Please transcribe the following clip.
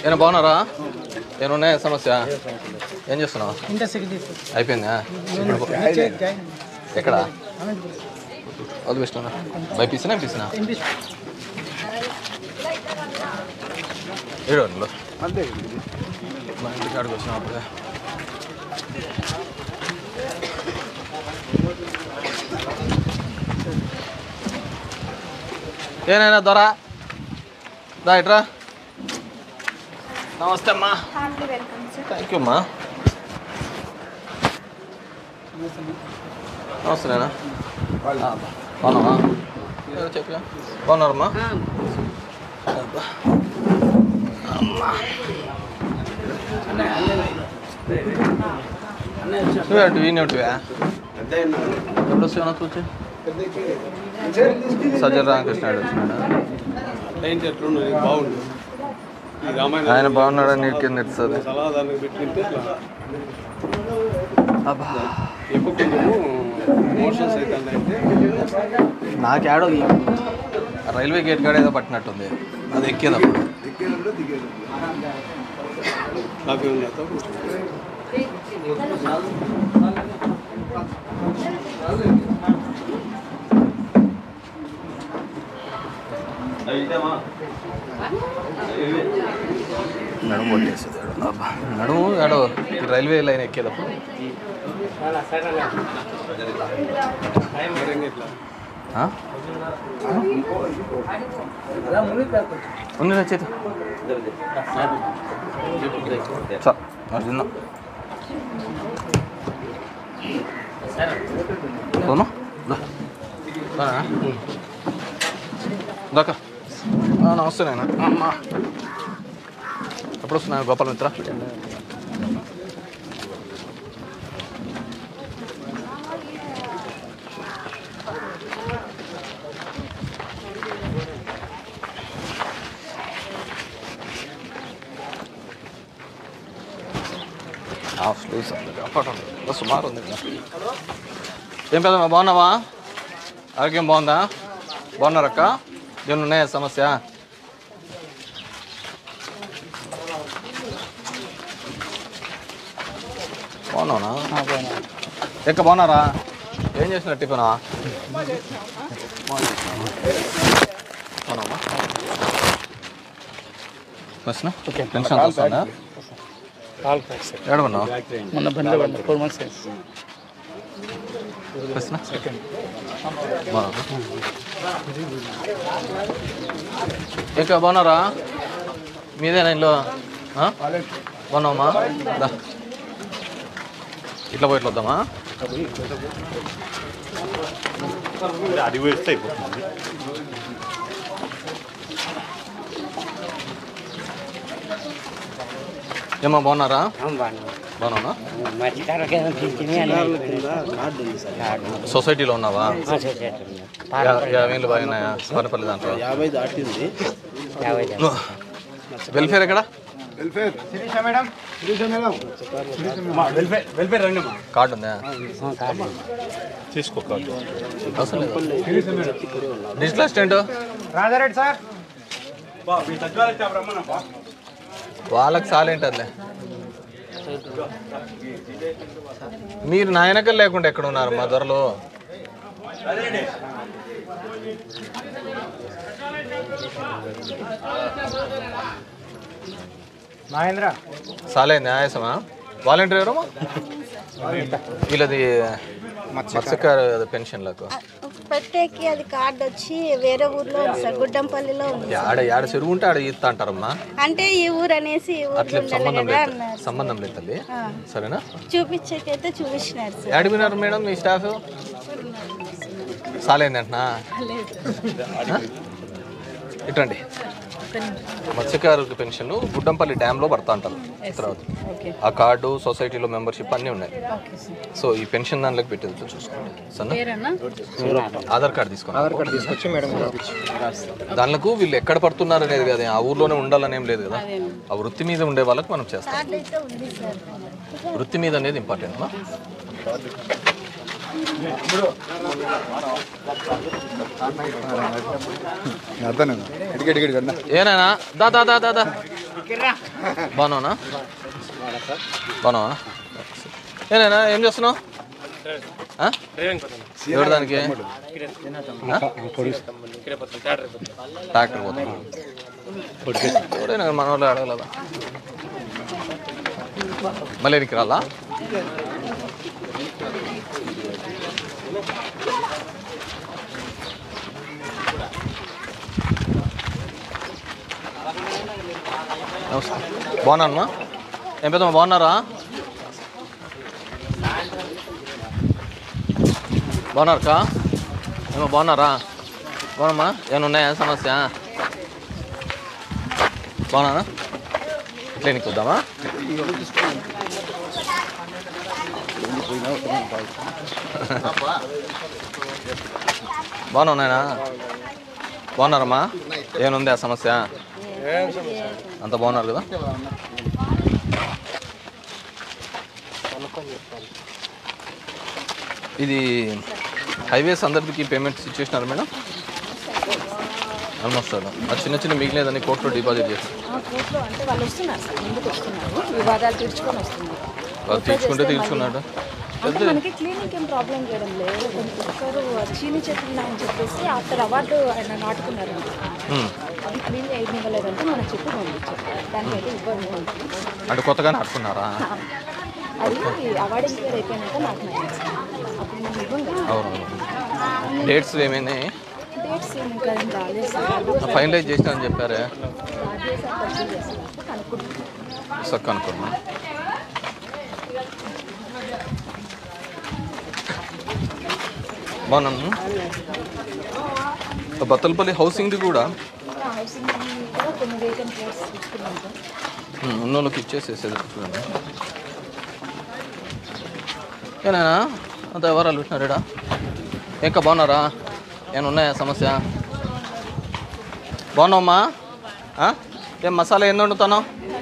ఏమైనా బాగున్నారా ఏమన్నా సమస్య ఏం చేస్తున్నావు ఇంటర్ సెకండ్ అయిపోయిందా ఇప్పుడు పో- ఎక్కడ అది బెస్ట్ బైపీసీనా ఎంపీసీనా ఏడు వందలు అంతే మా ఇంటి కాడికి వచ్చినప్పుడే ఏనైనా దొర దా ఇట్రా నమస్తే అమ్మా heartly welcome sir thank you అమ్మా నమస్తే నాయనా బాగున్నావా చెప్పా బాగున్నారమ్మా అబ్బా. అమ్మా నువ్వే అటు వీనే ఉంటువా ఎప్పుడు వస్తావు నాకు వచ్చి సజ్జల రామకృష్ణ నాయుడు వచ్చినాడా ఏంటి ఎట్లున్నది బాగుండు ఈ రామాయణ ఆయన బాగున్నాడని కింద ఇస్తుంది సలహా దానికి పెట్టుకుంటే ఇట్లా అబ్బా ఎక్కువ కొంచెము మోషన్స్ అవుతుందంటే నాకు ఆడో రైల్వే గేట్ కాడ ఏదో పట్టినట్టుంది అది ఎక్కేదప్పుడు కాఫీ ఉన్నతో నడుము కొట్టేస్తుంది ఆడ. అబ్బా నడుము ఆడో ఈ రైల్వే లైన్ ఎక్కేదప్పుడు ఇట్లా ఆ? ఉంది చేతి చ అది తిందాం పోను దా. రానా? దాకా ఆ, నమస్తే నాయన అమ్మా ఎప్పుడు వస్తున్నా గోపాల మిత్ర హాఫ్ స్లీవ్స్ అప్పటం సుమారు ఉంది కదా. ఏం పెద్దమ్మా బాగున్నావా ఆరోగ్యం బాగుందా బాగున్నారక్క ఏమన్నా ఉన్నాయా సమస్య బాగున్నావునా ఎక్క బాగున్నారా ఏం చేసిన టిఫినా బాగున్నావా బస్నా టెన్షన్ వస్తుందా ఏడమన్నావు మొన్న బండి పడ్డా ఫోర్ మంత్స్ బస్నా ఇంకా బాగున్నారా మీదేనా ఇల్లు ఆ? బాగున్నావమ్మా దా ఇట్లా పోయి ఇట్లా వద్దామా అది వేస్తే అయిపోతుంది ఏమా బాగున్నారా బాగున్నావునా సొసైటీలో ఉన్నావా యా- యాభై ఏళ్ళు బాగున్నాయా పనపల్లి దాంట్లో యాభై దాటింది వెల్ఫేర్ ఎక్కడ కార్డు ఉందా తీసుకో కాదు అవసరం లేదు డిజిటల్ అసిస్టెంట్ రాజారెడ్డి సార్ వాళ్ళకి సాలేంటదిలే మీరు నా వెనకలు లేకుండా ఎక్కడ ఉన్నారు మా ధరలో మహేంద్ర సాలే న్యాయసమా వాలంటీర్ ఎవరమ్మా వీళ్ళది మత్స్యకార పెన్షన్లకు పెట్టేకి అది కార్డు వచ్చి వేరే ఊర్లో ఉంది సార్ గుడ్డంపల్లిలో ఉంది ఆడ ఆడ చెరువు ఉంటే ఆడ ఈత్తా అంటారమ్మా అంటే ఈ ఊరు అనేసి ఈ ఊర్లో అట్లే ఉండాలి సంబంధం కదా లేదు అన్నారు సంబంధం లేదు తల్లి ఆ. సరేనా చూపించేకైతే చూపించినారు సార్ అడిగినారు మేడం మీ స్టాఫ్ సాలేందంటనా ఇటండి మత్స్యకారులకు పెన్షన్ గుడ్డంపల్లి డ్యామ్లో పడతా అంటారు తర్వాత ఆ కార్డు సొసైటీలో మెంబర్షిప్ అన్నీ ఉన్నాయి సో ఈ పెన్షన్ దానిలోకి పెట్టేది చూసుకోండి సరేనా ఆధార్ కార్డు తీసుకోండి ఆధార్ కార్డు తీసుకొచ్చి మేడం దానిలకు వీళ్ళు ఎక్కడ పడుతున్నారు అనేది కదా ఆ ఊర్లోనే ఉండాలని ఏం లేదు కదా ఆ వృత్తి మీద ఉండే వాళ్ళకి మనం చేస్తాం కార్డు అయితే ఉంది సార్ వృత్తి మీద అనేది ఇంపార్టెంట్ మా అర్థం ఎడికి ఎడికి ఏనాయనా దా దా దా దా దా బాగున్నావునా బాగున్నావా ఏనేనా ఏం చేస్తున్నావు ఆ? ఎవరు దానికి ఆ? ట్రాక్టర్ పోతున్నా ఎవరైనా మన వాళ్ళు అడగలదా మళ్ళీ ఎనికి రాలా నమస్తే బాగున్నానమ్మా ఏం పెద్దమ్మా బాగున్నారా బాగున్నారు కా ఏమో బాగున్నారా బాగున్నామ్మా ఏమైనా ఉన్నాయా సమస్య బాగున్నానా క్లినిక్ వద్దామా బాగున్నా ఉన్నాయనా బాగున్నారమ్మా ఏమనుంది ఆ సమస్య అంత బాగున్నారు కదా ఇది హైవేస్ అందరికి పేమెంట్స్ ఇచ్చేసినారు మేడం ఆల్మోస్ట్ ఆల్ ఆ చిన్న చిన్న మిగిలినదని కోర్టులో డిపాజిట్ చేసి ఆ కోర్టులో అంటే వాళ్ళు వస్తున్నారు సార్ ముందుకు వస్తున్నారు వివాదాలు తీర్చుకొని వస్తున్నారు వాళ్ళు తీర్చుకుంటే తీర్చుకున్నాడు అంటే మనకి క్లీనిక్ ఏం ప్రాబ్లం చేయడం లేదు ఒక్కరు చీని చెట్లు అని చెప్పేసి ఆఫ్టర్ అవార్డు ఆయన నాటుకున్నారు హ్మ్. అది క్లీన్ చేయనివ్వలేదంటే మన చెప్పు పంపించారు దానికైతే ఇబ్బంది ఉంది అంటే కొత్తగానే ఆడుకున్నారా అది అవార్డు ఎంక్వైర్ అయిపోయినాక నాకు నచ్చింది అప్పుడు మనం ఇవ్వం కదా అవును డేట్స్ ఏమైనాయి డేట్స్ ఏం ఇంకా ఏం రాలేదు సార్ ఫైనలైజ్ చేసినా అని చెప్పారే రాజే సార్ పరిచయం చేస్తున్నారు కనుక్కుంటున్నాను సక్ అనుకున్నా బాగున్నాను బత్తలపల్లి హౌసింగ్ది కూడా హౌసింగ్ కూడా కొన్ని వేకెంట్ ప్లేస్ ఇచ్చుకున్నాం సార్ ఉమ్, ఉన్నోళ్ళకి ఇచ్చేసేసేది చూడండి ఏనా అంత వివరాలు పెట్టినారేడా ఇంకా బాగున్నారా ఏమైనా ఉన్నాయా సమస్య బాగున్నావమ్మా ఆ? ఏం మసాలా ఎన్ని వండుతాను